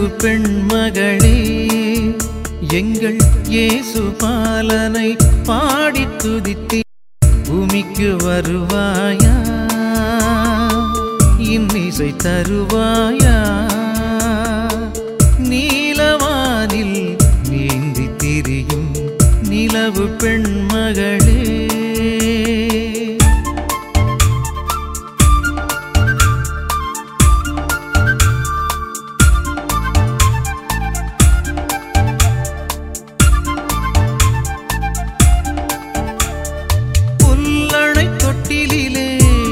நிலவு பெண்மகளே எங்கள் இயேசு பாலனை பாடித் துதித்தி பூமிக்கு வருவாயா இன்னிசை தருவாயா நீலவானில் நீந்தி திரியும் நிலவு பெண்மகளே புல்லணை தொட்டிலிலே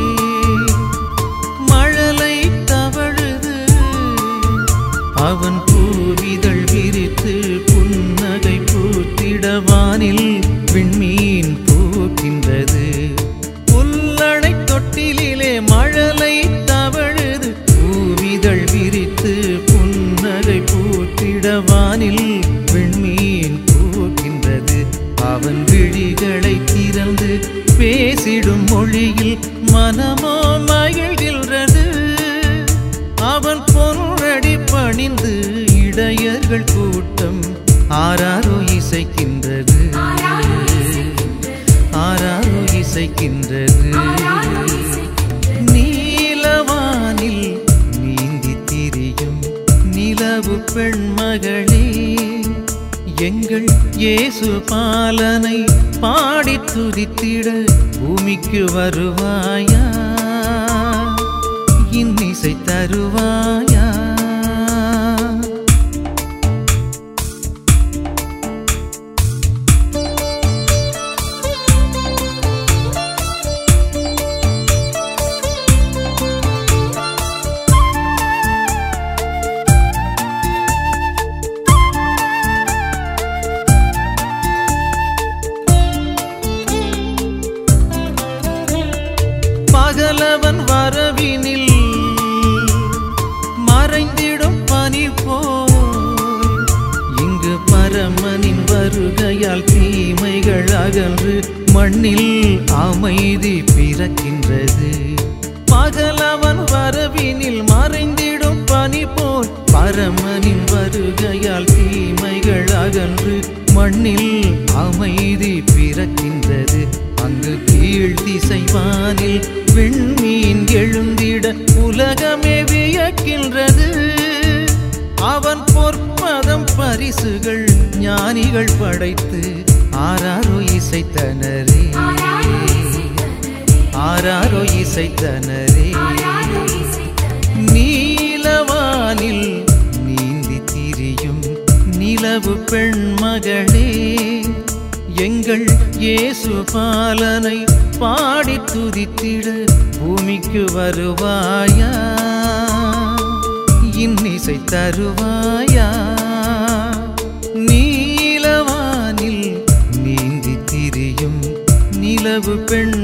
மழலை தவழுது அவன் பூவிதழ் விரித்து புன்னகை பூத்திடவானில் விண்மீன் பூக்கின்றது புல்லணை தொட்டிலிலே மழலை தவழுது பூவிதழ் விரித்து புன்னகை பூத்திடவானில் விண்மீன் பூக்கின்றது அவன் விழிகளை திறந்து பேசிடும் மொழியில் மனமோ மகிழ்கின்றது அவன் பொருளடி பணிந்து இடையர்கள் கூட்டம் ஆராரோ இசைக்கின்றது ஆராரோ இசைக்கின்றது நீலவானில் நீந்தி திரியும் நிலவு பெண்மகளே எங்கள் இயேசு பாலனை பாடித் துதித்திட பூமிக்கு வருவாயா இன்னிசை தருவாயா பகலவன் வரவினில் மறைந்திடும் பனி போல் இங்கு பரமனின் வருகையால் தீமைகள் அகன்று மண்ணில் அமைதி பிறக்கின்றது பகலவன் வரவினில் மறைந்திடும் பனி போல் பரமனின் வருகையால் தீமைகள் அகன்று மண்ணில் அமைதி பிறக்கின்றது அங்கு கீழ் திசைவானில் விண்மீன் எழுந்திட உலகமே வியக்கின்றது அவன் பொற்பதம் பரிசுகள் ஞானிகள் படைத்து ஆராரோ இசைத்தனரே ஆராரோ இசைத்தனரே நீலவானில் நீந்தி திரியும் நிலவு பெண்மகளே எங்கள் இயேசு பாலனை பாடித் துதித்திட பூமிக்கு வருவாயா இன்னிசை தருவாயா நீலவானில் நீந்தி திரியும் நிலவு பெண்